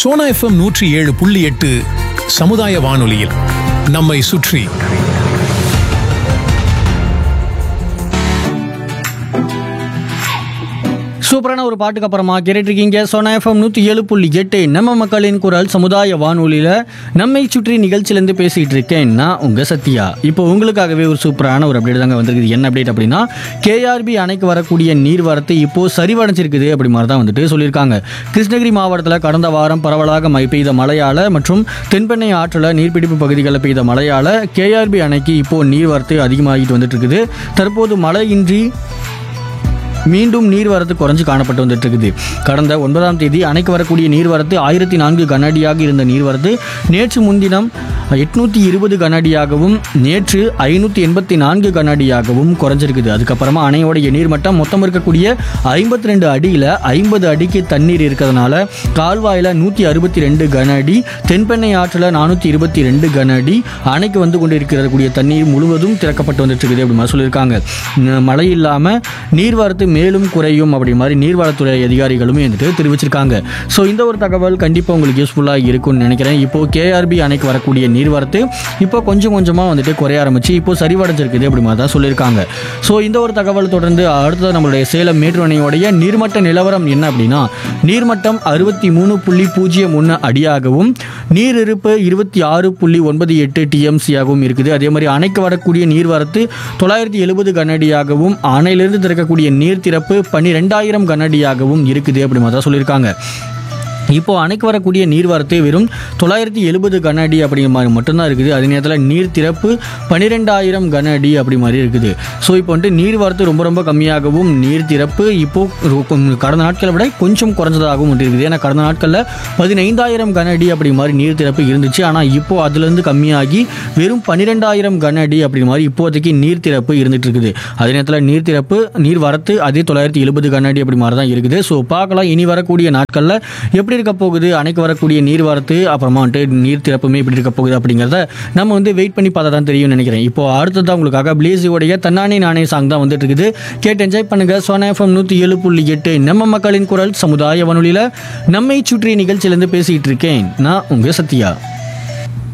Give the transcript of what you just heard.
Sona FM நூற்றி ஏழு புள்ளி எட்டு சமுதாய வானொலியில் நம்மை சுற்றி சூப்பரான ஒரு பாட்டுக்கு அப்புறமா கேட்டுருக்கீங்க சோனா எஃப்எம் நூற்றி ஏழு புள்ளி எட்டு நம்ம மக்களின் குரல் சமுதாய வானொலியில் நம்மை சுற்றி நிகழ்ச்சியிலேருந்து பேசிகிட்டு இருக்கேன் நான் உங்கள் சத்யா இப்போ உங்களுக்காகவே ஒரு சூப்பரான ஒரு அப்டேட் தாங்க வந்திருக்குது என்ன அப்டேட் அப்படின்னா கேஆர்பி அணைக்கு வரக்கூடிய நீர்வரத்து இப்போது சரிவடைஞ்சிருக்குது அப்படி மாதிரி தான் வந்துட்டு சொல்லியிருக்காங்க கிருஷ்ணகிரி மாவட்டத்தில் கடந்த வாரம் பரவலாக மை பெய்த மழையால் மற்றும் தென்பெண்ணை ஆற்றில் நீர்பிடிப்பு பகுதிகளில் பெய்த மழையால் கேஆர்பி அணைக்கு இப்போது நீர்வரத்து அதிகமாகிட்டு வந்துட்டு இருக்குது தற்போது மழையின்றி மீண்டும் நீர்வரத்து குறைஞ்சு காணப்பட்டு வந்துட்டு இருக்குது கடந்த ஒன்பதாம் தேதி அணைக்கு வரக்கூடிய நீர்வரத்து ஆயிரத்தி நான்கு கனஅடியாக இருந்த நீர்வரத்து நேற்று முன்தினம் எட்நூற்றி இருபது கனஅடியாகவும் நேற்று ஐநூற்றி எண்பத்தி நான்கு கனஅடியாகவும் குறைஞ்சிருக்குது அதுக்கப்புறமா அணையோடைய நீர்மட்டம் மொத்தம் இருக்கக்கூடிய ஐம்பத்தி ரெண்டு அடியில் ஐம்பது அடிக்கு தண்ணீர் இருக்கிறதுனால கால்வாயில் நூற்றி அறுபத்தி ரெண்டு கன அடி தென்பெண்ணை ஆற்றில் நானூற்றி இருபத்தி ரெண்டு கன அடி அணைக்கு வந்து கொண்டு இருக்கக்கூடிய தண்ணீர் முழுவதும் திறக்கப்பட்டு வந்துட்டு இருக்குது அப்படி மாதிரி சொல்லியிருக்காங்க ந- மழை இல்லாமல் நீர்வரத்து மேலும் குறையும் அப்படி மாதிரி நீர்வளத்துறை அதிகாரிகளுமே வந்துட்டு தெரிவிச்சிருக்காங்க ஸோ இந்த ஒரு தகவல் கண்டிப்பாக உங்களுக்கு யூஸ்ஃபுல்லாக இருக்கும்னு நினைக்கிறேன் இப்போ கேஆர்பி அணைக்கு வரக்கூடிய நீர்வரத்து இப்போ கொஞ்சம் கொஞ்சமாக வந்துட்டு குறைய ஆரம்பிச்சு இப்போ சரிவடைஞ்சிருக்குது அப்படி மாதிரி தான் சொல்லியிருக்காங்க ஸோ இந்த ஒரு தகவல் தொடர்ந்து அடுத்தது நம்மளுடைய சேலம் மேட்டூர் அணையோடைய நீர்மட்ட நிலவரம் என்ன அப்படின்னா நீர்மட்டம் அறுபத்தி மூணு புள்ளி பூஜ்ஜியம் ஒன்று அடியாகவும் நீர் இருப்பு இருபத்தி ஆறு புள்ளி ஒன்பது எட்டு டிஎம்சியாகவும் இருக்குது அதே மாதிரி அணைக்கு வரக்கூடிய நீர்வரத்து தொள்ளாயிரத்தி எழுபது கனஅடியாகவும் அணையிலிருந்து திறக்கக்கூடிய நீர் திறப்பு பன்னிரெண்டாயிரம் கனஅடியாகவும் இருக்குது அப்படி மாதிரி தான் சொல்லியிருக்காங்க இப்போ அணைக்கு வரக்கூடிய நீர்வரத்து வெறும் தொள்ளாயிரத்தி எழுபது கன அடி அப்படிங்கிற மாதிரி மட்டும்தான் இருக்குது அதே நேரத்தில் நீர் திறப்பு பன்னிரெண்டாயிரம் கன அடி அப்படி மாதிரி இருக்குது ஸோ இப்போ வந்துட்டு நீர்வரத்து ரொம்ப ரொம்ப கம்மியாகவும் நீர் திறப்பு இப்போ ரொ- கொ- கடந்த நாட்களை விட கொஞ்சம் குறைஞ்சதாகவும் வந்துட்டு இருக்குது ஏன்னா கடந்த நாட்களில் பதினைந்தாயிரம் கன அடி அப்படி மாதிரி நீர் திறப்பு இருந்துச்சு ஆனால் இப்போ அதுலேருந்து கம்மியாகி வெறும் பன்னிரெண்டாயிரம் கன அடி அப்படி மாதிரி இப்போதைக்கு நீர் திறப்பு இருந்துட்டு இருக்குது அதே நேரத்தில் நீர் திறப்பு நீர் வரத்து அதே தொள்ளாயிரத்தி எழுபது கன அடி அப்படி மாதிரி தான் இருக்குது ஸோ பார்க்கலாம் இனி வரக்கூடிய நாட்களில் எப்படி இருக்க போகுது அணைக்கு வரக்கூடிய நீர் வரத்து அப்புறமா வந்துட்டு நீர் திறப்புமே எப்படி இருக்க போகுது அப்படிங்கிறத நம்ம வந்து வெயிட் பண்ணி பார்த்தா தான் தெரியும்னு நினைக்கிறேன் இப்போ அடுத்ததான் உங்களுக்காக பிளேஸியோடைய தன்னானே நானே சாங் தான் வந்துட்டு இருக்குது கேட்டு என்ஜாய் பண்ணுங்க சோனா எஃப்எம் நூற்றி ஏழு புள்ளி எட்டு நம்ம மக்களின் குரல் சமுதாய வானொலியில் நம்மை சுற்றி நிகழ்ச்சியிலேருந்து பேசிகிட்டு இருக்கேன் நான் உங்கள் சத்யா